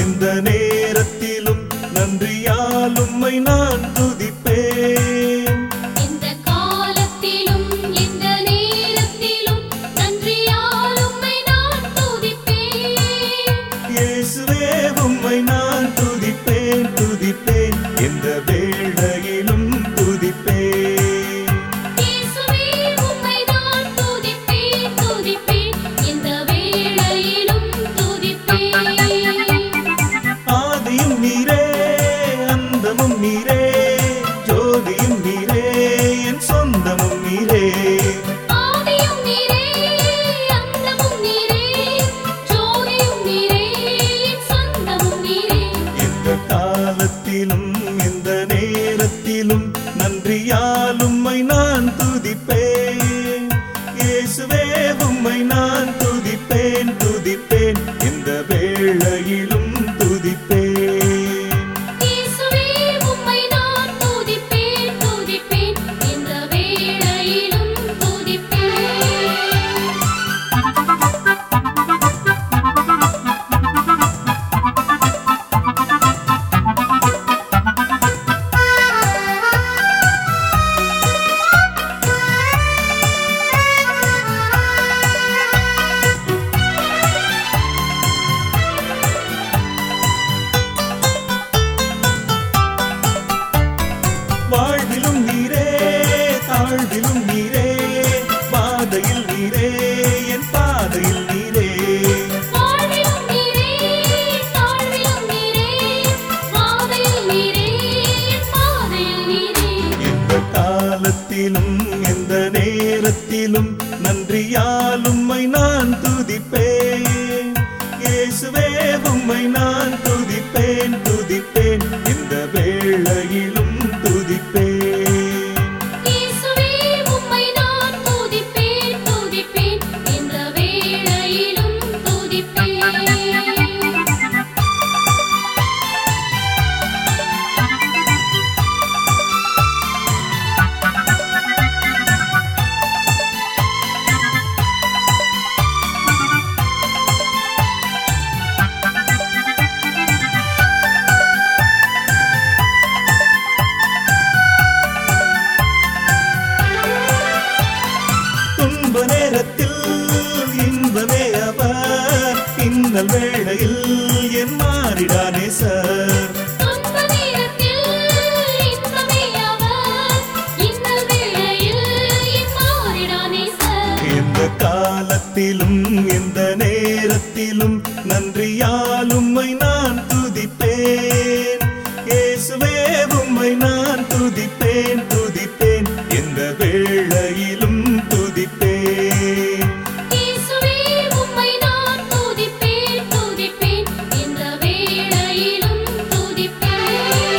எந்த நேரத்திலும் நன்றியால் உம்மை நான் துதிப்பேன் இந்த காலத்திலும் இந்த நேரத்திலும் நன்றியால் உம்மை நான் துதிப்பேன் இயேசுவே உம்மை நான் துதிப்பேன் துதிப்பேன் எந்த வேளையிலும் துதிப்பேன் இயேசுவே உம்மை நான் துதிப்பேன் துதிப்பேன் இந்த வேளையிலும் துதிப்பேன் ஆதியும் நீரே அந்தமும் நீரே ஜோதியும் நீரே என் சொந்தமும் நீரே ஆதியும் நீரே அந்தமும் நீரே ஜோதியும் நீரே என் சொந்தமும் நீரே எந்த காலத்திலும் எந்த நேரத்திலும் நன்றியால் உம்மை நான் துதிப்பேன் இயேசுவே உம்மை நான் துதிப்பேன் துதிப்பேன் எந்த வேளையிலும் துதிப்பேன் இயேசுவே உம்மை நான் துதிப்பேன் துதிப்பேன் இந்த வேளையிலும் துதிப்பேன் வாழ்விலும் நீரே தாழ்விலும் நீரே பாதையில் நீரே என் பாதையில் நீரே வாழ்விலும் நீரே தாழ்விலும் நீரே பாதையில் நீரே என் பாதையில் நீரே எந்த காலத்திலும் எந்த நேரத்திலும் நன்றியால் உம்மை நான் துதிப்பேன் இயேசுவே உம்மை நான் துதிப்பேன் துதிப்பேன் இந்த வேளையிலும் துதிப்பேன் இயேசுவே உம்மை நான் துதிப்பேன் துதிப்பேன் இந்த வேளையிலும் துதிப்பேன் துன்ப நேரத்தில் இன்பமே அவர் இன்னல் வேளையில் என் மாறிடானே சார் துன்ப நேரத்தில் இன்பமே அவர் இன்னல் வேளையில் என் மாறிடானே சார் எந்த காலத்திலும் எந்த நேரத்திலும் நன்றியால் உம்மை நான் துதிப்பேன் இயேசுவே உம்மை நான் துதிப்பேன் துதிப்பேன் எந்த வேளையிலும் துதிப்பேன் இயேசுவே உம்மை நான் துதிப்பேன் துதிப்பேன் இந்த வேளையிலும் துதிப்பேன்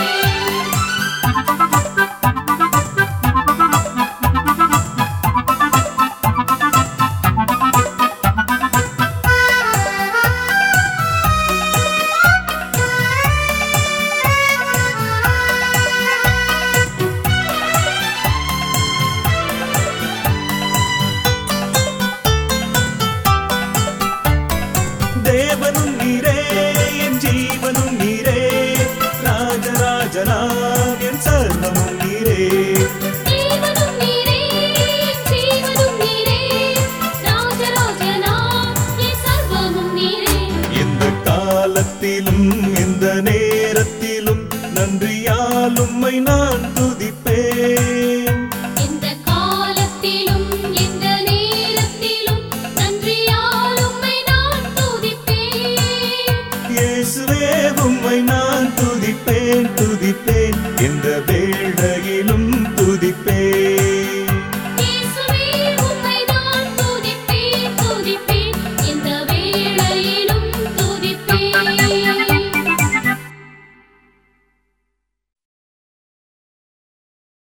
தேவனும் நீரே என் ஜீவனும் நீரே ராஜராஜனாம் என் சர்வமும் நீரே ஜீவனும் நீரே ஜீவனும் நீரே ராஜராஜனா என் சர்வமும் நீரே எந்த காலத்திலும் எந்த நேரத்திலும் நன்றியால் உம்மை நான் துதிப்பேன் இந்த காலத்திலும் எந்த நேரத்திலும் நன்றியால் உம்மை நான் துதிப்பேன் இயேசுவே உம்மை நான் துதிப்பேன் துதிப்பேன் எந்த வேளையிலும் துதிப்பேன்